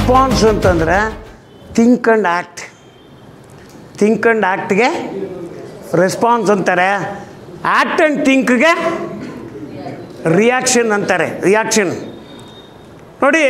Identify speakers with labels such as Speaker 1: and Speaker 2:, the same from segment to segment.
Speaker 1: Response ಅಂತಂದರೆ think and act think and ಆ್ಯಕ್ಟ್ಗೆ response ಅಂತಾರೆ ಆ್ಯಕ್ಟ್ ಆ್ಯಂಡ್ ಥಿಂಕ್ಗೆ ರಿಯಾಕ್ಷನ್ ಅಂತಾರೆ ರಿಯಾಕ್ಷನ್ ನೋಡಿ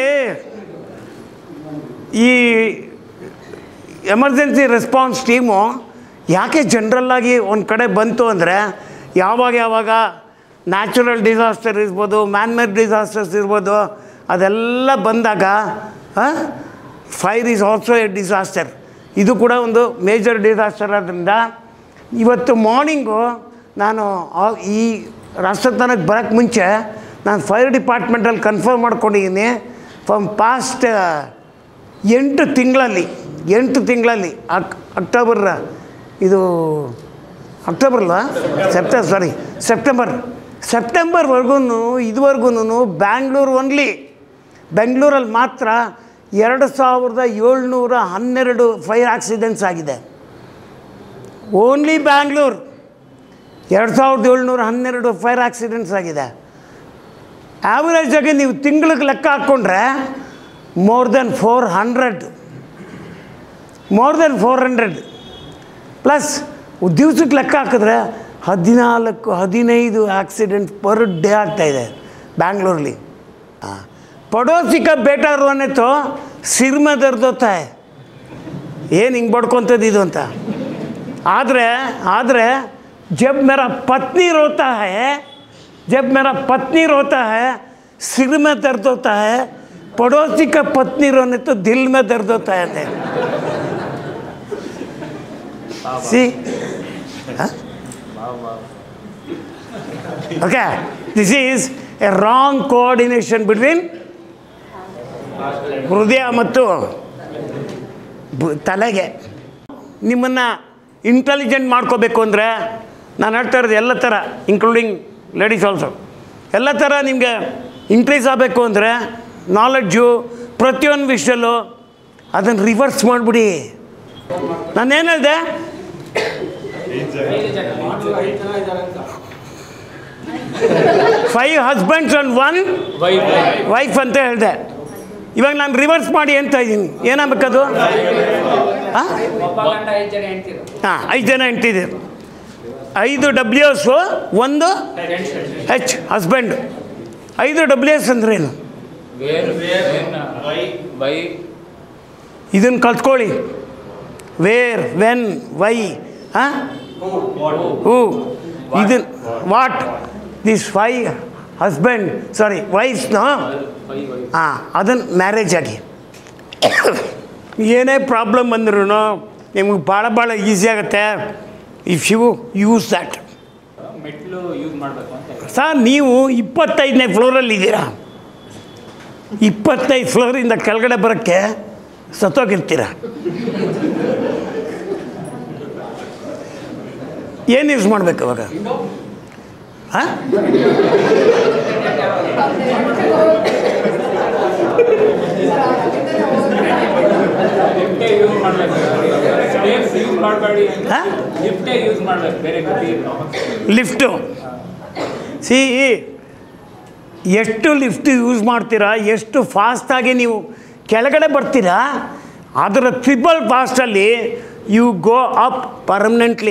Speaker 1: ಈ ಎಮರ್ಜೆನ್ಸಿ ರೆಸ್ಪಾನ್ಸ್ ಟೀಮು ಯಾಕೆ ಜನ್ರಲ್ಲಾಗಿ ಒಂದು ಕಡೆ ಬಂತು ಅಂದರೆ ಯಾವಾಗ ಯಾವಾಗ ನ್ಯಾಚುರಲ್ ಡಿಸಾಸ್ಟರ್ ಇರ್ಬೋದು ಮ್ಯಾನ್ ಮೇಡ್ ಡಿಸಾಸ್ಟರ್ಸ್ ಇರ್ಬೋದು ಅದೆಲ್ಲ ಬಂದಾಗ fire is also a disaster ಇದು ಕೂಡ ಒಂದು ಮೇಜರ್ ಡಿಸಾಸ್ಟರ್ ಆದ್ದರಿಂದ ಇವತ್ತು ಮಾರ್ನಿಂಗು ನಾನು ಆ- ಈ ರಾಷ್ಟ್ರಸ್ಥಾನಕ್ಕೆ ಬರೋಕ್ಕೆ ಮುಂಚೆ ನಾನು ಫೈರ್ ಡಿಪಾರ್ಟ್ಮೆಂಟಲ್ಲಿ ಕನ್ಫರ್ಮ್ ಮಾಡ್ಕೊಂಡಿದ್ದೀನಿ ಫ್ರಮ್ ಪಾಸ್ಟ್ ಎಂಟು ತಿಂಗಳಲ್ಲಿ ಎಂಟು ತಿಂಗಳಲ್ಲಿ ಅಕ್ ಅಕ್ಟೋಬರ್ ಇದು ಅಕ್ಟೋಬರ್ ಅಲ್ವಾ ಸೆಪ್ಟೆಂಬರ್ ಸಾರಿ ಸೆಪ್ಟೆಂಬರ್ ಸೆಪ್ಟೆಂಬರ್ವರೆಗೂ ಇದುವರೆಗೂ ಬ್ಯಾಂಗ್ಳೂರು ಓನ್ಲಿ ಬೆಂಗಳೂರಲ್ಲಿ ಮಾತ್ರ ಎರಡು ಸಾವಿರದ ಏಳ್ನೂರ ಹನ್ನೆರಡು ಫೈರ್ ಆಕ್ಸಿಡೆಂಟ್ಸ್ ಆಗಿದೆ ಓನ್ಲಿ ಬ್ಯಾಂಗ್ಳೂರು ಎರಡು ಸಾವಿರದ ಏಳ್ನೂರ ಹನ್ನೆರಡು ಫೈರ್ ಆಕ್ಸಿಡೆಂಟ್ಸ್ ಆಗಿದೆ ಆ್ಯಾವ್ರೇಜಾಗಿ ನೀವು ತಿಂಗಳಿಗೆ ಲೆಕ್ಕ ಹಾಕ್ಕೊಂಡ್ರೆ more than four hundred more than four hundred plus ದಿವ್ಸಕ್ಕೆ ಲೆಕ್ಕ ಹಾಕಿದ್ರೆ ಹದಿನಾಲ್ಕು ಹದಿನೈದು ಆಕ್ಸಿಡೆಂಟ್ ಪರ್ ಡೇ ಆಗ್ತಾಯಿದೆ ಬ್ಯಾಂಗ್ಳೂರಲ್ಲಿ ಹಾಂ ಪಡೋಸಿ का बेटा रोने तो सिर में दर्द होता है ಏನು ಹಿಂಗೆ ಬಡ್ಕೊತದ್ದು ಇದು ಅಂತ ಆದರೆ ಆದರೆ ಜಬ್ ಮೇರಾ ಪತ್ನಿ ರೋತಾ है जब मेरा पत्नी रोता है सिर में दर्द होता है पड़ोसी का पत्नी रोने तो दिल में दर्द होता है अंते सी okay this is a wrong coordination between ಹೃದಯ ಮತ್ತು ಬು- ತಲೆಗೆ ನಿಮ್ಮನ್ನು ಇಂಟೆಲಿಜೆಂಟ್ ಮಾಡ್ಕೋಬೇಕು ಅಂದರೆ ನಾನು ಹೇಳ್ತಾ ಇರೋದು ಎಲ್ಲ ಥರ ಇನ್ಕ್ಲೂಡಿಂಗ್ ಲೇಡೀಸ್ ಆಲ್ಸೋ ಎಲ್ಲ ಥರ ನಿಮಗೆ ಇನ್ಕ್ರೀಸ್ ಆಗಬೇಕು ಅಂದರೆ ನಾಲೆಡ್ಜು ಪ್ರತಿಯೊಂದು ವಿಷಯಲ್ಲೂ ಅದನ್ನು ರಿವರ್ಸ್ ಮಾಡಿಬಿಡಿ ನಾನೇನು ಹೇಳಿದೆ five husbands and one wife ಅಂತ ಹೇಳಿದೆ ಇವಾಗ ನಾನು ರಿವರ್ಸ್ ಮಾಡಿ ಅಂತ ಇದ್ದೀನಿ ಏನಾಗಬೇಕದು ಹಾಂ
Speaker 2: ಒಬ್ಬ ಗಂಡ ಐದು ಜನ ಹೆಂಡ್ತಿರು
Speaker 1: ಹಾಂ ಐದು ಜನ ಹೆಂಡ್ತಿದ್ದೀರಿ ಐದು ಡಬ್ಲ್ಯೂ ಎಸ್ಸು ಒಂದು ಹೆಚ್ ಹಸ್ಬೆಂಡ್ ಐದು ಡಬ್ಲ್ಯೂ ಎಸ್ ಅಂದ್ರೇನು
Speaker 2: ವೇರ್ ಬೈ
Speaker 1: ಇದನ್ನು ಕಲ್ತ್ಕೊಳ್ಳಿ ವೇರ್ ವೆನ್ ವೈ ಹಾಂ ಹೂ ಇದನ್ what this five husband sorry ವೈಫ್ನ ಹಾಂ ಅದನ್ನು ಮ್ಯಾರೇಜ್ ಆಗಿ ಏನೇ ಪ್ರಾಬ್ಲಮ್ ಬಂದ್ರೂ ನಿಮ್ಗೆ ಭಾಳ ಭಾಳ ಈಸಿ ಆಗುತ್ತೆ ಇಫ್ ಯು ಯೂಸ್ ದ್ಯಾಟ್
Speaker 2: ಮೆಟ್ಲು ಯೂಸ್ ಮಾಡಬೇಕು ಅಂತ
Speaker 1: ಸರ್ ನೀವು ಇಪ್ಪತ್ತೈದನೇ ಫ್ಲೋರಲ್ಲಿ ಇದ್ದೀರಾ ಇಪ್ಪತ್ತೈದು ಫ್ಲೋರಿಂದ ಕೆಳಗಡೆ ಬರೋಕ್ಕೆ ಸತ್ತೋಗಿರ್ತೀರ ಏನು ಯೂಸ್ ಮಾಡ್ಬೇಕು ಅವಾಗ ಹಾಂ
Speaker 2: ಲಿಫ್ಟೇ ಯೂಸ್ ಮಾಡಬೇಕು ಸ್ಟೇರ್ಸ್ ಯೂಸ್ ಮಾಡಬೇಡಿ
Speaker 1: ಹಾಂ
Speaker 2: ಲಿಫ್ಟೇ ಯೂಸ್ ಮಾಡಬೇಕು ಬೇರೆ ಗತಿ ಇಲ್ಲ
Speaker 1: ಲಿಫ್ಟು ಸಿ ಎಷ್ಟು ಲಿಫ್ಟ್ ಯೂಸ್ ಮಾಡ್ತೀರಾ ಎಷ್ಟು ಫಾಸ್ಟಾಗಿ ನೀವು ಕೆಳಗಡೆ ಬರ್ತೀರಾ ಅದರ ಟ್ರಿಬಲ್ ಫಾಸ್ಟಲ್ಲಿ ಯು ಗೋ ಅಪ್ ಪರ್ಮನೆಂಟ್ಲಿ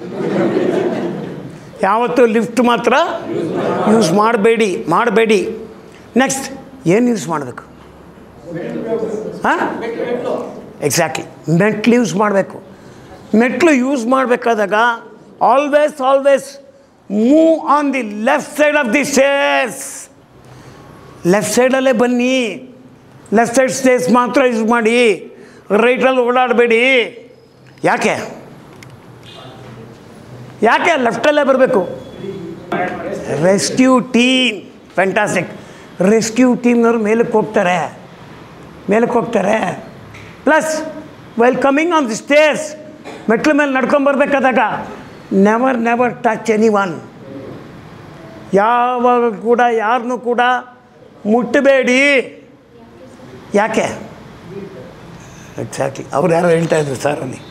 Speaker 1: ಯಾವತ್ತು ಲಿಫ್ಟ್ ಮಾತ್ರ ಯೂಸ್ ಮಾಡಬೇಡಿ ಮಾಡಬೇಡಿ ನೆಕ್ಸ್ಟ್ ಏನು ಯೂಸ್ ಮಾಡಬೇಕು ಹಾಂ ಎಕ್ಸಾಕ್ಟ್ಲಿ ಮೆಟ್ಲು ಯೂಸ್ ಮಾಡಬೇಕು ಮೆಟ್ಲು ಯೂಸ್ ಮಾಡಬೇಕಾದಾಗ always always move on the left side of the stairs left ಸೈಡಲ್ಲೇ ಬನ್ನಿ ಲೆಫ್ಟ್ ಸೈಡ್ ಸ್ಟೇರ್ಸ್ ಮಾತ್ರ ಯೂಸ್ ಮಾಡಿ ರೈಟಲ್ಲಿ ಓಡಾಡಬೇಡಿ ಯಾಕೆ ಯಾಕೆ ಲೆಫ್ಟಲ್ಲೇ ಬರಬೇಕು ರೆಸ್ಕ್ಯೂ ಟೀಮ್ ಫ್ಯಾಂಟಾಸ್ಟಿಕ್ ರೆಸ್ಕ್ಯೂ ಟೀಮ್ನವ್ರು ಮೇಲಕ್ಕೆ ಹೋಗ್ತಾರೆ ಮೇಲಕ್ಕೆ ಹೋಗ್ತಾರೆ plus while coming on the stairs ಮೆಟ್ಲ ಮೇಲೆ ನಡ್ಕೊಂಬರ್ಬೇಕಾದಾಗ never never touch anyone ಯಾವಾಗ ಕೂಡ ಯಾರನ್ನೂ ಕೂಡ ಮುಟ್ಟಬೇಡಿ ಯಾಕೆ ಎಕ್ಸಾಕ್ಟ್ಲಿ ಅವ್ರು ಯಾರೋ ಹೇಳ್ತಾ ಇದ್ರು ಸರ್ ಅಲ್ಲಿ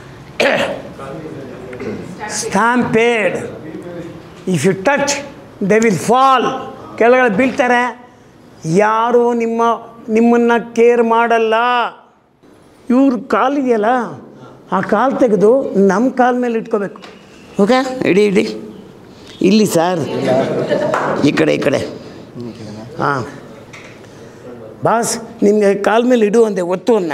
Speaker 1: stampede if you touch they will fall ಕೆಳಗಡೆ ಬೀಳ್ತಾರೆ ಯಾರು ನಿಮ್ಮ ನಿಮ್ಮನ್ನು ಕೇರ್ ಮಾಡಲ್ಲ ಇವ್ರ ಕಾಲಿದೆಯಲ್ಲ ಆ ಕಾಲು ತೆಗೆದು ನಮ್ಮ ಕಾಲ ಮೇಲೆ ಇಟ್ಕೋಬೇಕು ಓಕೆ ಇಡಿ ಇಡಿ ಇಲ್ಲಿ ಸರ್ ಈ ಕಡೆ ಈ ಕಡೆ ಹಾಂ ಬಾಸ್ ನಿಮಗೆ ಕಾಲ ಮೇಲೆ ಇಡು ಅಂದೆ ಒತ್ತು ಅನ್ನ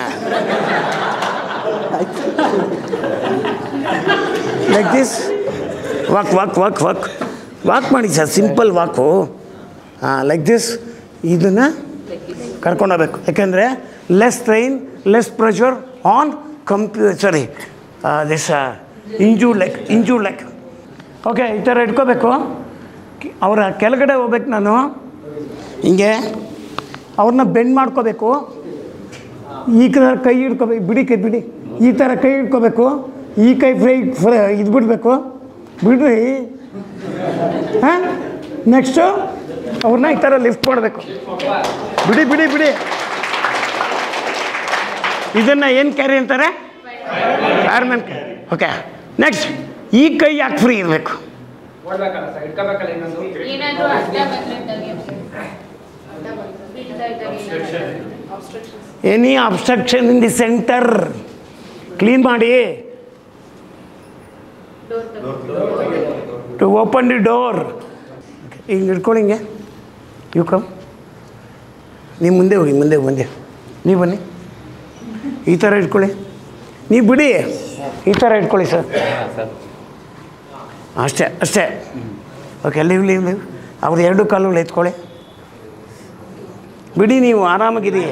Speaker 1: like this walk walk walk walk walk ಮಾಡಿ ಸರ್ ಸಿಂಪಲ್ ವಾಕು ಹಾಂ ಲೈಕ್ ದಿಸ್ ಇದನ್ನು ಕರ್ಕೊಂಡೋಗ್ಬೇಕು ಯಾಕೆಂದರೆ less strain less pressure on ಕಂಪ್ಯೂ sorry this injured leg injured leg okay ಈ ಥರ ಇಟ್ಕೋಬೇಕು ಅವರ ಕೆಳಗಡೆ ಹೋಗ್ಬೇಕು ನಾನು ಹಿಂಗೆ ಅವ್ರನ್ನ ಬೆಂಡ್ ಮಾಡ್ಕೋಬೇಕು ಈ ಥರ ಕೈ ಹಿಡ್ಕೋಬೇಕು ಬಿಡಿ ಕೈ ಬಿಡಿ ಈ ಥರ ಕೈ ಹಿಡ್ಕೋಬೇಕು ಈ ಕೈ ಫ್ರೈ ಫ್ರೈ ಇದು ಬಿಡಬೇಕು ಬಿಡ್ರಿ ಹಾಂ ನೆಕ್ಸ್ಟು ಅವ್ರನ್ನ ಈ ಥರ ಲಿಫ್ಟ್ ಮಾಡಬೇಕು ಬಿಡಿ ಬಿಡಿ ಬಿಡಿ ಇದನ್ನು ಏನು ಕ್ಯಾರಿ ಅಂತಾರೆ ಫೈರ್ಮನ್ ಕ್ಯಾರಿ ಓಕೆ ನೆಕ್ಸ್ಟ್ ಈ ಕೈ ಯಾಕೆ ಫ್ರೀ ಇರಬೇಕು
Speaker 3: ಏನಾದ್ರೂ ಅಡ್ಡ ಬಂದ್ರೆ ತೆಗಿಯಕ್ಕೆ. ಅಡ್ಡ ಬಂದ್ರೆ. ಬಿಡ್ತಾ ಇದ್ದಾಗ ಏನಾದ್ರು obstructions.
Speaker 1: Any obstruction in the centre clean ಮಾಡಿ
Speaker 3: Door ತೆಗ್ದು.
Speaker 1: ಟು ಓಪನ್ ದಿ ಡೋರ್ ಹಿಂಗೆ ಹಿಡ್ಕೊಳ್ಳಿ ಹಿಂಗೆ ಯು ಕಮ್ ನೀವು ಮುಂದೆ ಹೋಗಿ ಮುಂದೆ ಮುಂದೆ ನೀವು ಬನ್ನಿ ಈ ಥರ ಇಟ್ಕೊಳ್ಳಿ ನೀವು ಬಿಡಿ ಈ ಥರ ಇಟ್ಕೊಳ್ಳಿ ಸರ್ ಅಷ್ಟೇ ಅಷ್ಟೇ ಓಕೆ ಲೀವ್ ಲೀವ್ ಲೀವ್ ಅವ್ರ ಎರಡು ಕಾಲುಗಳು ಎತ್ಕೊಳ್ಳಿ ಬಿಡಿ ನೀವು ಆರಾಮಾಗಿರಿ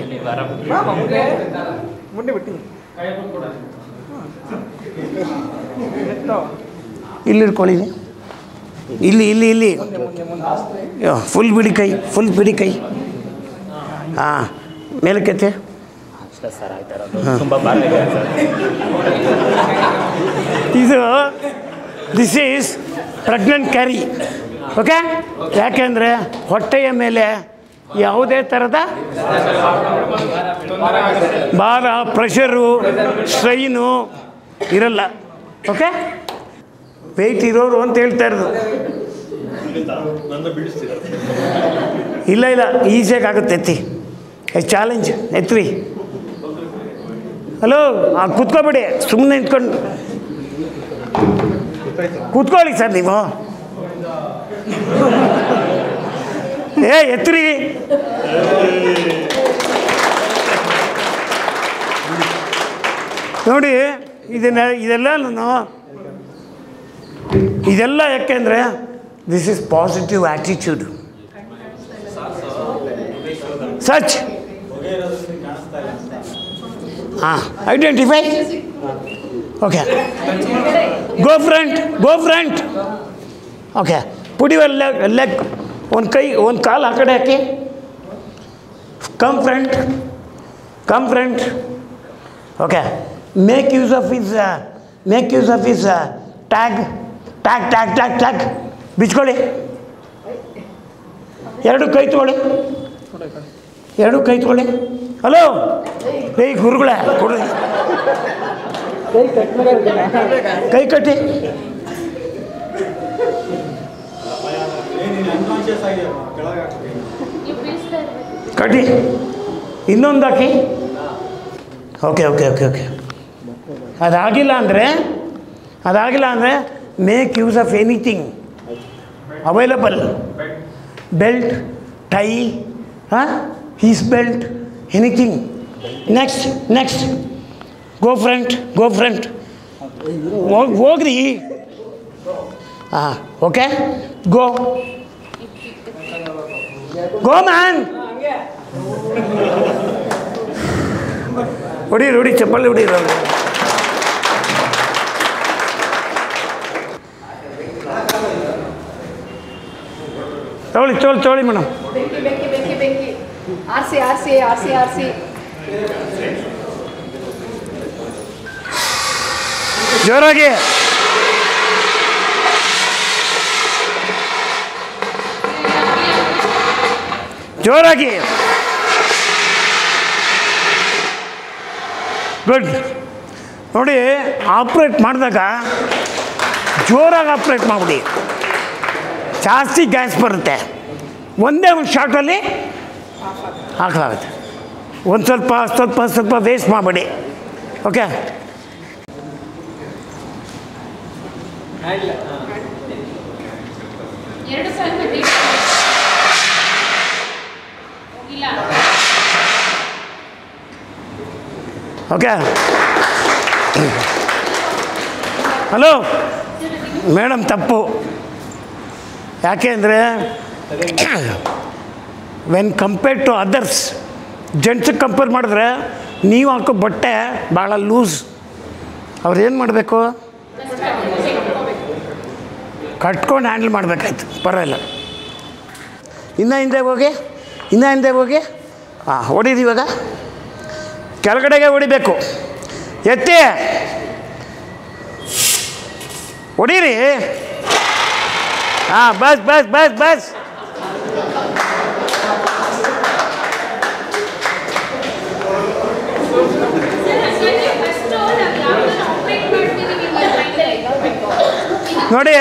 Speaker 1: ಇಲ್ಲಿ ಇಟ್ಕೊಳ್ಳಿ ಇಲ್ಲಿ ಇಲ್ಲಿ ಇಲ್ಲಿ ಫುಲ್ ಬಿಡಿ ಕೈ ಫುಲ್ ಬಿಡಿ ಕೈ ಹಾಂ ಮೇಲಕ್ಕೆತ್ತೆ
Speaker 2: ಅಷ್ಟೇ ಸರ್ ಆಯ್ತು ತುಂಬ ಭಾರ ಇದೆ ಸರ್
Speaker 1: ಇದು this is pregnant carry okay ಯಾಕೆಂದರೆ ಹೊಟ್ಟೆಯ ಮೇಲೆ ಯಾವುದೇ ಥರದ ಭಾರ ಪ್ರೆಷರು ಸ್ಟ್ರೈನು ಇರಲ್ಲ ಓಕೆ ವೆಯ್ಟ್ ಇರೋರು ಅಂತ ಹೇಳ್ತಾ ಇರೋದು ಇಲ್ಲ ಇಲ್ಲ ಈಸಿಯಾಗಿ ಆಗುತ್ತೆ ಎತ್ತಿ ಚಾಲೆಂಜ್ ಎತ್ರಿ ಹಲೋ ಕೂತ್ಕೋಬೇಡಿ ಸುಮ್ಮನೆ ನಿಂತ್ಕೊಂಡು ಕೂತ್ಕೊಳ್ಳಿ ಸರ್ ನೀವು ಏ ಎತ್ರಿ ನೋಡಿ ಇದನ್ನ ಇದೆಲ್ಲ ನಾನು ಇದೆಲ್ಲ ಯಾಕೆಂದರೆ this is positive attitude such ಹಾಂ identify okay go front go front okay ಪುಡಿ ಲೆಗ್ ಲೆಗ್ ಒಂದು ಕೈ ಒಂದು ಕಾಲು ಆ ಕಡೆ ಹಾಕಿ come front come front okay make use of is make use of is tag tag tag tag tag ಬಿಚ್ಕೊಳ್ಳಿ ಎರಡು ಕೈ ತೊಗೊಳ್ಳಿ ಎರಡು ಕೈ ತೊಗೊಳ್ಳಿ ಹಲೋ ಕೈ ಗುರುಗಳೇ ಕೊಡಿ ಕೈ ಕಟ್ಟಿ
Speaker 3: ನೀವು ಬೀಳ್ಸ್ತಾ ಇರ್ಬೇಕು.
Speaker 1: ಕಟ್ಟಿ ಇನ್ನೊಂದು ಹಾಕಿ ಓಕೆ ಓಕೆ ಓಕೆ ಓಕೆ ಅದಾಗಿಲ್ಲ ಅಂದರೆ ಅದಾಗಿಲ್ಲ ಅಂದರೆ make use of anything available belt tie ಹಾಂ his belt anything next next go front go front ಹೋಗಿ ಹೋಗ್ರಿ ಹಾಂ ಓಕೆ ಗೋ ಗೋ ಮ್ಯಾನ್ ಹೊಡೀರಿ ಹೊಡಿ ಚಪ್ಪಲಿ ಹೊಡೀರಿ ಅವ್ರು. ತಗೊಳ್ಳಿ ತಗೊಳ್ಳಿ ತಗೊಳ್ಳಿ ಮೇಡಮ್
Speaker 4: ಬೆಂಕಿ ಬೆಂಕಿ ಬೆಂಕಿ ಬೆಂಕಿ ಆರ್ಸಿ ಆರ್ಸಿ ಆರ್ಸಿ ಆರ್ಸಿ
Speaker 1: ಜೋರಾಗಿ ಜೋರಾಗಿ ಗುಡ್ ನೋಡಿ ಆಪ್ರೇಟ್ ಮಾಡಿದಾಗ ಜೋರಾಗಿ ಆಪ್ರೇಟ್ ಮಾಡಿಬಿಡಿ ಜಾಸ್ತಿ ಗ್ಯಾಸ್ ಬರುತ್ತೆ ಒಂದೇ ಒಂದು ಶಾರ್ಟಲ್ಲಿ ಹಾಕಲಾಗುತ್ತೆ ಒಂದು ಸ್ವಲ್ಪ ಸ್ವಲ್ಪ ಸ್ವಲ್ಪ ವೇಸ್ಟ್ ಮಾಡಬೇಡಿ ಓಕೆ
Speaker 3: ಎರಡು ಸಾವಿರ ಮತ್ತೆ ಇಲ್ಲ
Speaker 1: ಓಕೆ ಹಲೋ ಮೇಡಮ್ ತಪ್ಪು ಯಾಕೆ ಅಂದರೆ ವೆನ್ ಕಂಪೇರ್ಡ್ ಟು ಅದರ್ಸ್ ಜೆಂಟ್ಸಿಗೆ ಕಂಪೇರ್ ಮಾಡಿದ್ರೆ ನೀವು ಹಾಕೋ ಬಟ್ಟೆ ಭಾಳ ಲೂಸ್ ಅವ್ರು ಏನು ಮಾಡಬೇಕು ಕಟ್ಕೊಂಡು ಹ್ಯಾಂಡಲ್ ಮಾಡಬೇಕಾಯ್ತು ಪರವಾಗಿಲ್ಲ ಇನ್ನು ಹಿಂದೆ ಹೋಗಿ ಇನ್ನು ಹಿಂದೆ ಹೋಗಿ ಹಾಂ ಹೊಡೀರಿ ಇವಾಗ ಕೆಳಗಡೆಗೆ ಹೊಡಿಬೇಕು ಎತ್ತಿ ಹೊಡೀರಿ ಹಾಂ ಬಸ್ ಬಸ್ ಬಸ್ ಬಸ್
Speaker 3: ಫಸ್ಟ್ ನಾವು ಯಾವ್ದನ್ನ ಆಪ್ರೇಟ್ ಮಾಡ್ತೀವಿ ನಿಮ್ಮ ಮೈಂಡಲ್ಲಿ ಇಟ್ಕೋಬೇಕು.
Speaker 1: ನೋಡಿ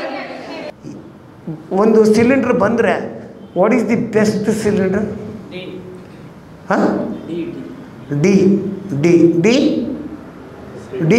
Speaker 1: ಒಂದು ಸಿಲಿಂಡ್ರ್ ಬಂದರೆ what is the best cylinder ಹಾಂ ಡಿ ಡಿ ಡಿ ಡಿ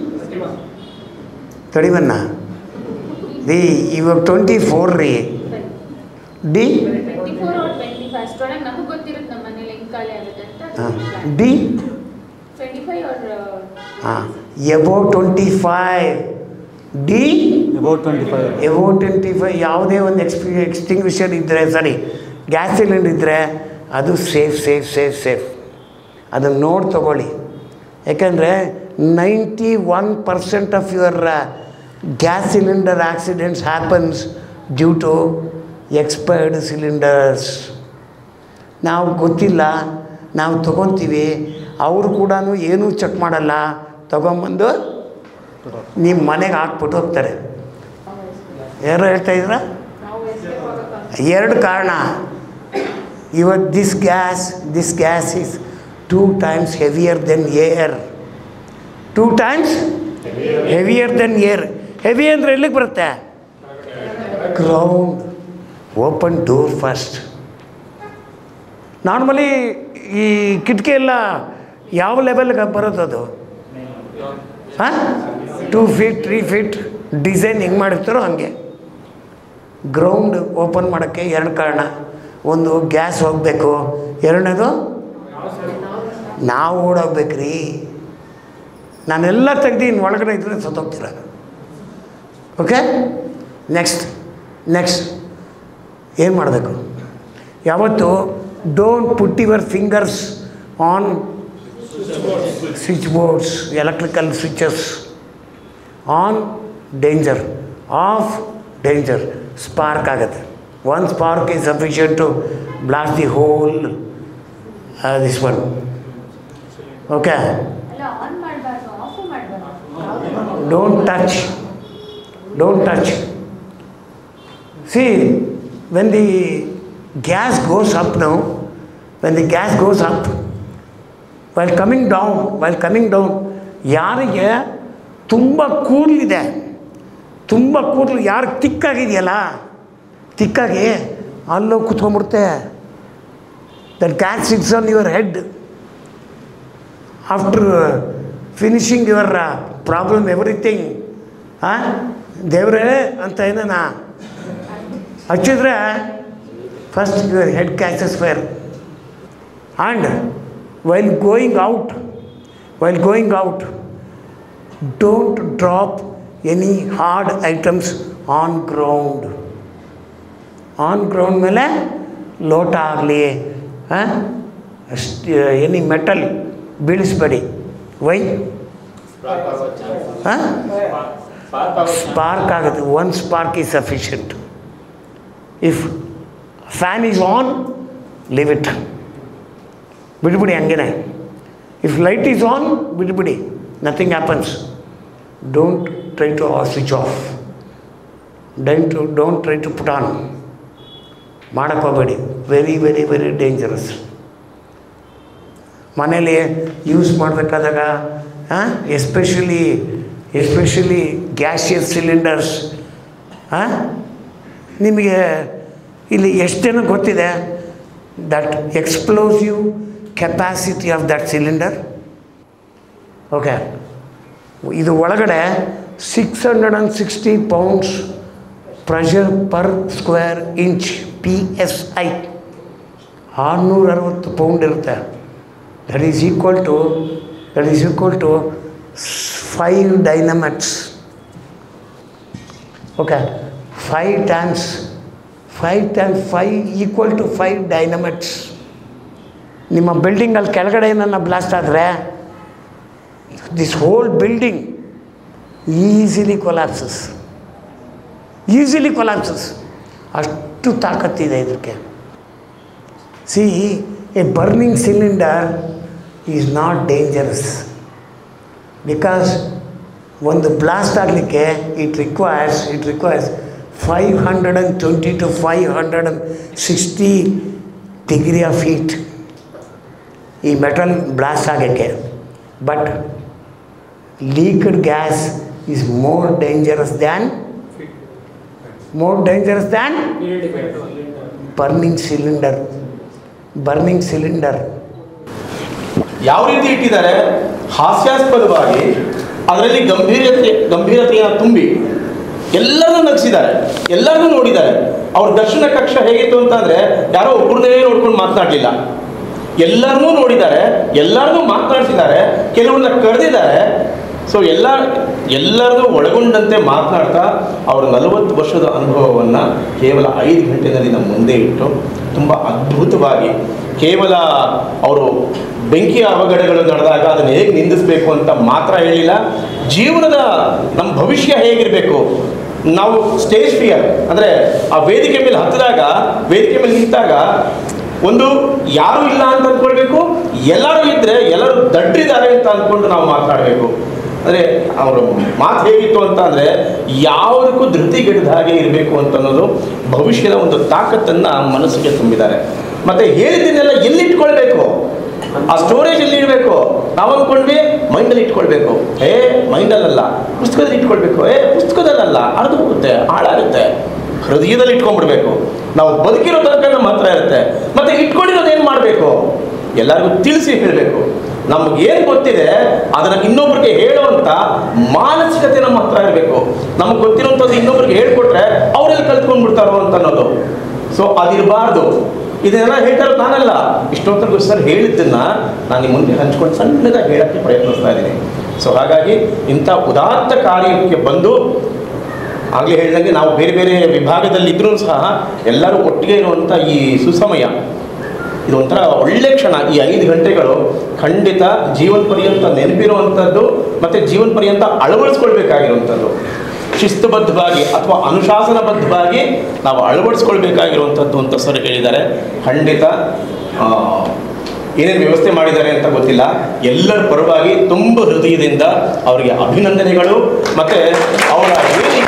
Speaker 1: ತಡಿವನ್ನ ಡಿ ಇವಾಗ ಟ್ವೆಂಟಿ ಫೋರ್ ರೀ D
Speaker 3: twenty four hour twenty five ಅಷ್ಟರೊಳಗೆ ನಮಗೆ ಗೊತ್ತಿರುತ್ತೆ ನಮ್ಮ ಮನೇಲಿ ಹೆಂಗೆ ಖಾಲಿ ಆಗುತ್ತೆ ಅಂತ
Speaker 1: ಹಾಂ ಡಿ
Speaker 3: ಟ್ವೆಂಟಿ ಫೈವ್ ಅವರ್
Speaker 1: ಹಾಂ about twenty five D
Speaker 2: about twenty five
Speaker 1: ಎವೋ ಟ್ವೆಂಟಿ ಫೈವ್ ಯಾವುದೇ ಒಂದು ಎಕ್ಸ್ಪಿ ಎಕ್ಸ್ಟಿಂಗ್ವಿಷರ್ ಇದ್ದರೆ ಸಾರಿ ಗ್ಯಾಸ್ ಸಿಲಿಂಡರ್ ಇದ್ದರೆ ಅದು ಸೇಫ್ ಸೇಫ್ ಸೇಫ್ ಸೇಫ್ ಅದನ್ನು ನೋಡಿ ತಗೊಳ್ಳಿ ಯಾಕೆಂದರೆ ninety one percent of your gas cylinder accidents happens due to expired cylinders ನಾವು ಗೊತ್ತಿಲ್ಲ ನಾವು ತೊಗೊತೀವಿ ಅವರು ಕೂಡ ಏನೂ ಚೆಕ್ ಮಾಡಲ್ಲ ತೊಗೊಂಬಂದು ನಿಮ್ಮ ಮನೆಗೆ ಹಾಕ್ಬಿಟ್ಟು ಹೋಗ್ತಾರೆ ಯಾರು ಹೇಳ್ತಾ ಇದ್ರ ಎರಡು ಕಾರಣ ಇವತ್ತು this gas this gas is two times heavier than air two times heavier than air heavy ಅಂದರೆ ಎಲ್ಲಿಗೆ ಬರುತ್ತೆ ground open door first normally ಈ ಕಿಟಕಿ ಎಲ್ಲ ಯಾವ ಲೆವೆಲ್ಗೆ ಬರೋದು ಅದು ಹಾಂ two feet three feet design ಹೆಂಗೆ ಮಾಡಿರ್ತಾರೋ ಹಂಗೆ ಗ್ರೌಂಡ್ ಓಪನ್ ಮಾಡೋಕ್ಕೆ ಎರಡು ಕಾರಣ ಒಂದು ಗ್ಯಾಸ್ ಹೋಗಬೇಕು ಎರಡನೇದು ನಾವು ಓಡೋಗ್ಬೇಕ್ರಿ ನಾನೆಲ್ಲ ತೆಗ್ದು ಇನ್ನು ಒಳಗಡೆ ಇದ್ರೆ ಸತ್ತೋಗ್ತೀರ ಓಕೆ ನೆಕ್ಸ್ಟ್ ನೆಕ್ಸ್ಟ್ ಏನು ಮಾಡಬೇಕು ಯಾವತ್ತು don't put your fingers on switch boards electrical switches on danger off danger spark ಆಗುತ್ತೆ one spark is sufficient to blast the whole this one okay
Speaker 3: ಅಲ್ಲ ಆನ್ ಮಾಡಬಾರ್ದು ಆಫು ಮಾಡಬಾರ್ದು
Speaker 1: don't touch don't touch see when the gas goes up now when the gas goes up while coming down while coming down ಯಾರಿಗೆ ತುಂಬ ಕೂದಲಿದೆ ತುಂಬ ಕೂದಲು ಯಾರು ತಿಕ್ಕಾಗಿದೆಯಲ್ಲ ತಿಕ್ಕಾಗಿ ಅಲ್ಲೋ ಕುತ್ಕೊಂಡ್ಬಿಡುತ್ತೆ that gas sits on your head after finishing your problem everything ಹಾಂ ದೇವ್ರೇ ಅಂತ ಏನ ಹಚ್ಚಿದ್ರೆ first your head catches fire and while going out while going out don't drop any hard items on ground on ground ಮೇಲೆ ಲೋಟ ಆಗಲಿ any metal ಬೀಳಿಸ್ಬೇಡಿ why ಹಾಂ ಸ್ಪಾರ್ಕ್ ಆಗುತ್ತೆ one spark is sufficient if fan is on leave it ಬಿಟ್ಬಿಡಿ ಹಂಗೇನೆ if light is on ಬಿಟ್ಬಿಡಿ nothing happens don't try to switch off don't don't try to put on ಮಾಡೋಕ್ಕೆ ಹೋಗಬೇಡಿ very very very dangerous ಮನೇಲಿ use ಮಾಡಬೇಕಾದಾಗ ಹಾಂ especially especially gaseous cylinders ಹಾಂ ನಿಮಗೆ ಇಲ್ಲಿ ಎಷ್ಟು ಜನ ಗೊತ್ತಿದೆ that explosive capacity of that cylinder okay ಇದು ಒಳಗಡೆ six hundred and sixty pounds pressure per square inch P S I ಆರುನೂರ ಅರವತ್ತು ಪೌಂಡ್ ಇರುತ್ತೆ that is equal to that is equal to five dynamites okay five times five times five equal to five dynamites ನಿಮ್ಮ ಬಿಲ್ಡಿಂಗಲ್ಲಿ ಕೆಳಗಡೆ ಏನನ್ನ blast ಆದರೆ this whole building easily collapses easily collapses ಅಷ್ಟು ತಾಕತ್ತಿದೆ ಇದಕ್ಕೆ see a burning cylinder is not dangerous because ಒಂದು blast ಆಗಲಿಕ್ಕೆ it requires it requires five hundred and twenty two five hundred and sixty degree of heat ಈ metal blast ಆಗೋಕ್ಕೆ but leaked gas is more dangerous than more dangerous than burning cylinder burning cylinder
Speaker 5: ಯಾವ ರೀತಿ ಇಟ್ಟಿದ್ದಾರೆ ಹಾಸ್ಯಾಸ್ಪದವಾಗಿ ಅದರಲ್ಲಿ ಗಂಭೀರತೆ ಗಂಭೀರತೆಯನ್ನು ತುಂಬಿ ಎಲ್ಲರನ್ನೂ ನಗಿಸಿದ್ದಾರೆ ಎಲ್ಲರನ್ನೂ ನೋಡಿದ್ದಾರೆ ಅವ್ರ ದರ್ಶನ ಕಕ್ಷ ಹೇಗಿತ್ತು ಅಂತಂದ್ರೆ ಯಾರೋ ಒಬ್ಬರನ್ನೇ ನೋಡ್ಕೊಂಡು ಮಾತನಾಡಲಿಲ್ಲ ಎಲ್ಲರನ್ನೂ ನೋಡಿದ್ದಾರೆ ಎಲ್ಲರನ್ನೂ ಮಾತನಾಡಿಸಿದ್ದಾರೆ ಕೆಲವನ್ನ ಕರೆದಿದ್ದಾರೆ ಸೊ ಎಲ್ಲ ಎಲ್ಲರನ್ನೂ ಒಳಗೊಂಡಂತೆ ಮಾತನಾಡ್ತಾ ಅವರ ನಲವತ್ತು ವರ್ಷದ ಅನುಭವವನ್ನು ಕೇವಲ ಐದು ಗಂಟೆನಲ್ಲಿ ನಮ್ಮ ಮುಂದೆ ಇಟ್ಟು ತುಂಬ ಅದ್ಭುತವಾಗಿ ಕೇವಲ ಅವರು ಬೆಂಕಿಯ ಅವಘಡಗಳು ನಡೆದಾಗ ಅದನ್ನು ಹೇಗೆ ನಿಂದಿಸಬೇಕು ಅಂತ ಮಾತ್ರ ಹೇಳಿಲ್ಲ ಜೀವನದ ನಮ್ಮ ಭವಿಷ್ಯ ಹೇಗಿರಬೇಕು ನಾವು ಸ್ಟೇಜ್ ಫಿಯರ್ ಅಂದರೆ ಆ ವೇದಿಕೆ ಮೇಲೆ ಹತ್ತಿದಾಗ ವೇದಿಕೆ ಮೇಲೆ ನಿಂತಾಗ ಒಂದು ಯಾರು ಇಲ್ಲ ಅಂತ ಅಂದ್ಕೊಳ್ಬೇಕು ಎಲ್ಲರೂ ಇದ್ದರೆ ಎಲ್ಲರೂ ದಡ್ರಿದ್ದಾರೆ ಅಂತ ಅಂದ್ಕೊಂಡು ನಾವು ಮಾತನಾಡಬೇಕು ಅಂದರೆ ಅವರ ಮಾತು ಹೇಗಿತ್ತು ಅಂತ ಅಂದರೆ ಯಾವುದಕ್ಕೂ ಧೃತಿಗೆಡದ ಹಾಗೆ ಇರಬೇಕು ಅಂತ ಅನ್ನೋದು ಭವಿಷ್ಯದ ಒಂದು ತಾಕತ್ತನ್ನು ಮನಸ್ಸಿಗೆ ತುಂಬಿದ್ದಾರೆ ಮತ್ತು ಹೇಳಿದ್ದನ್ನೆಲ್ಲ ಎಲ್ಲಿಟ್ಕೊಳ್ಬೇಕು ಆ ಸ್ಟೋರೇಜ್ ಎಲ್ಲಿ ಇಡಬೇಕು ನಾವು ಅಂದ್ಕೊಂಡ್ವಿ ಮೈಂಡಲ್ಲಿ ಇಟ್ಕೊಳ್ಬೇಕು ಏ ಮೈಂಡಲ್ಲ ಪುಸ್ತಕದಲ್ಲಿ ಇಟ್ಕೊಳ್ಬೇಕು ಏ ಪುಸ್ತಕದಲ್ಲಲ್ಲ ಅರ್ದು ಹೋಗುತ್ತೆ ಹಾಳಾಗುತ್ತೆ ಹೃದಯದಲ್ಲಿ ಇಟ್ಕೊಂಡ್ಬಿಡ್ಬೇಕು ನಾವು ಬದುಕಿರೋ ತನಕ ನಮ್ಮ ಹತ್ರ ಇರುತ್ತೆ ಮತ್ತೆ ಇಟ್ಕೊಂಡಿರೋದು ಏನು ಮಾಡಬೇಕು ಎಲ್ಲರಿಗೂ ತಿಳಿಸಿ ಹೇಳಬೇಕು ನಮ್ಗೆ ಏನು ಗೊತ್ತಿದೆ ಅದನ್ನ ಇನ್ನೊಬ್ರಿಗೆ ಹೇಳುವಂತ ಮಾನಸಿಕತೆ ನಮ್ಮ ಹತ್ರ ಇರಬೇಕು ನಮಗೆ ಗೊತ್ತಿರುವಂಥದ್ದು ಇನ್ನೊಬ್ರಿಗೆ ಹೇಳ್ಕೊಟ್ರೆ ಅವರೆಲ್ಲಿ ಕಲ್ತ್ಕೊಂಡ್ಬಿಡ್ತಾರೋ ಅಂತ ಅನ್ನೋದು ಸೊ ಅದಿರಬಾರ್ದು ಇದನ್ನೆಲ್ಲ ಹೇಳ್ತಾರೋ ನಾನಲ್ಲ ಇಷ್ಟೊತ್ತರೆಗೂ ಸರ್ ಹೇಳಿದ್ದನ್ನ ನಾನು ನಿಮ್ಮ ಮುಂದೆ ಹಂಚ್ಕೊಂಡು ಸಣ್ಣದಾಗಿ ಹೇಳಕ್ಕೆ ಪ್ರಯತ್ನಿಸ್ತಾ ಇದ್ದೀನಿ ಸೊ ಹಾಗಾಗಿ ಇಂಥ ಉದಾತ್ತ ಕಾರ್ಯಕ್ಕೆ ಬಂದು ಆಗಲೇ ಹೇಳಿದಂಗೆ ನಾವು ಬೇರೆ ಬೇರೆ ವಿಭಾಗದಲ್ಲಿದ್ದರೂ ಸಹ ಎಲ್ಲರೂ ಒಟ್ಟಿಗೆ ಇರುವಂಥ ಈ ಸುಸಮಯ ಇದೊಂಥರ ಒಳ್ಳೆ ಕ್ಷಣ ಈ ಐದು ಗಂಟೆಗಳು ಖಂಡಿತ ಜೀವನ ಪರ್ಯಂತ ನೆನಪಿರುವಂಥದ್ದು ಮತ್ತು ಜೀವನ ಪರ್ಯಂತ ಅಳವಡಿಸ್ಕೊಳ್ಬೇಕಾಗಿರುವಂಥದ್ದು ಶಿಸ್ತುಬದ್ಧವಾಗಿ ಅಥವಾ ಅನುಶಾಸನಬದ್ಧವಾಗಿ ನಾವು ಅಳವಡಿಸ್ಕೊಳ್ಬೇಕಾಗಿರುವಂಥದ್ದು ಅಂತ ಸರ್ ಹೇಳಿದ್ದಾರೆ ಖಂಡಿತ ಆ, ಏನೇನು ವ್ಯವಸ್ಥೆ ಮಾಡಿದ್ದಾರೆ ಅಂತ ಗೊತ್ತಿಲ್ಲ ಎಲ್ಲರ ಪರವಾಗಿ ತುಂಬ ಹೃದಯದಿಂದ ಅವರಿಗೆ ಅಭಿನಂದನೆಗಳು ಮತ್ತು ಅವರ ಹೇಳಿ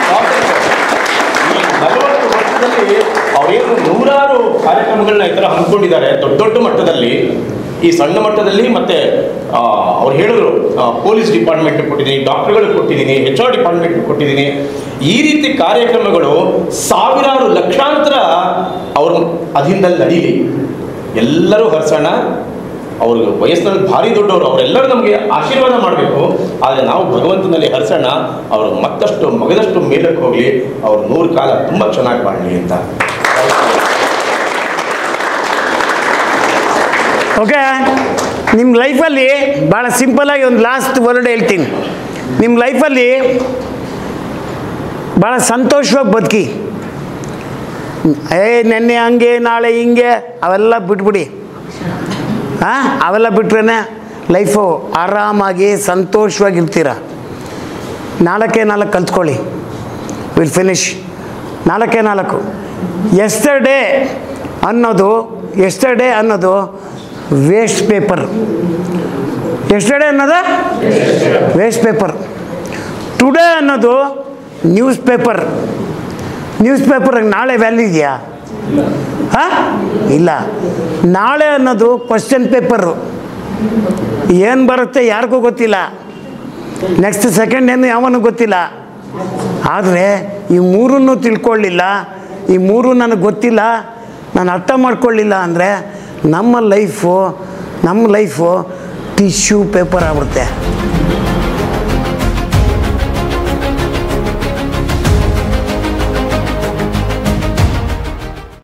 Speaker 5: ಈ ನಲವತ್ತು ವರ್ಷದಲ್ಲಿ ಅವರೇನು ನೂರಾರು ಕಾರ್ಯಕ್ರಮಗಳನ್ನ ಈ ಥರ ಹಮ್ಮಿಕೊಂಡಿದ್ದಾರೆ ದೊಡ್ಡ ದೊಡ್ಡ ಮಟ್ಟದಲ್ಲಿ ಈ ಸಣ್ಣ ಮಟ್ಟದಲ್ಲಿ ಮತ್ತೆ ಆ, ಅವ್ರು ಹೇಳಿದ್ರು ಪೊಲೀಸ್ ಡಿಪಾರ್ಟ್ಮೆಂಟ್ ಕೊಟ್ಟಿದ್ದೀನಿ ಡಾಕ್ಟರ್ಗಳು ಕೊಟ್ಟಿದ್ದೀನಿ ಎಚ್ ಆರ್ ಡಿಪಾರ್ಟ್ಮೆಂಟ್ ಕೊಟ್ಟಿದ್ದೀನಿ ಈ ರೀತಿ ಕಾರ್ಯಕ್ರಮಗಳು ಸಾವಿರಾರು ಲಕ್ಷಾಂತರ ಅವ್ರ ಅಧೀನದಲ್ಲಿ ನಡೀಲಿ ಎಲ್ಲರೂ ಹರ್ಸೋಣ ಅವ್ರಿಗೆ ವಯಸ್ಸಿನಲ್ಲಿ ಭಾರಿ ದೊಡ್ಡವರು ಅವರೆಲ್ಲರೂ ನಮಗೆ ಆಶೀರ್ವಾದ ಮಾಡಬೇಕು ಆದರೆ ನಾವು ಭಗವಂತನಲ್ಲಿ ಹರಿಸೋಣ ಅವರು ಮತ್ತಷ್ಟು ಮಗದಷ್ಟು ಮೇಲಕ್ಕೆ ಹೋಗಲಿ ಅವ್ರು ನೂರು ಕಾಲ ತುಂಬ ಚೆನ್ನಾಗಿ ಮಾಡಲಿ ಅಂತ
Speaker 1: ಓಕೆ ನಿಮ್ಮ ಲೈಫಲ್ಲಿ ಭಾಳ ಸಿಂಪಲಾಗಿ ಒಂದು ಲಾಸ್ಟ್ ವರ್ಡ್ ಹೇಳ್ತೀನಿ ನಿಮ್ಮ ಲೈಫಲ್ಲಿ ಭಾಳ ಸಂತೋಷವಾಗಿ ಬದುಕಿ ಏ ನೆನ್ನೆ ಹಂಗೆ ನಾಳೆ ಹಿಂಗೆ ಅವೆಲ್ಲ ಬಿಟ್ಬಿಡಿ ಹಾಂ ಅವೆಲ್ಲ ಬಿಟ್ರೇ ಲೈಫು ಆರಾಮಾಗಿ ಸಂತೋಷವಾಗಿರ್ತೀರ ನಾಲ್ಕೇ ನಾಲ್ಕು ಕಲ್ತ್ಕೊಳ್ಳಿ ವಿಲ್ ಫಿನಿಶ್ ನಾಲ್ಕೇ ನಾಲ್ಕು ಎಸ್ಟರ್ಡೇ ಅನ್ನೋದು ಎಸ್ಟರ್ಡೇ ಅನ್ನೋದು ವೇಸ್ಟ್ ಪೇಪರ್ ಎಸ್ಟರ್ಡೇ ಅನ್ನೋದು ವೇಸ್ಟ್ ಪೇಪರ್ ಟುಡೇ ಅನ್ನೋದು ನ್ಯೂಸ್ ಪೇಪರ್ ನ್ಯೂಸ್ ಪೇಪರ್ಗೆ ನಾಳೆ ವ್ಯಾಲ್ಯೂ ಇದೆಯಾ ಹಾಂ ಇಲ್ಲ ನಾಳೆ ಅನ್ನೋದು ಕ್ವಶನ್ ಪೇಪರು ಏನು ಬರುತ್ತೆ ಯಾರಿಗೂ ಗೊತ್ತಿಲ್ಲ ನೆಕ್ಸ್ಟ್ ಸೆಕೆಂಡ್ ಏನು ಯಾವನು ಗೊತ್ತಿಲ್ಲ ಆದರೆ ಈ ಮೂರನ್ನು ತಿಳ್ಕೊಳ್ಳಿಲ್ಲ ಈ ಮೂರು ನನಗೆ ಗೊತ್ತಿಲ್ಲ ನಾನು ಅರ್ಥ ಮಾಡ್ಕೊಳ್ಳಿಲ್ಲ ಅಂದರೆ ನಮ್ಮ ಲೈಫು ನಮ್ಮ ಲೈಫು ಟಿಶ್ಯೂ ಪೇಪರ್ ಆಗ್ಬಿಡುತ್ತೆ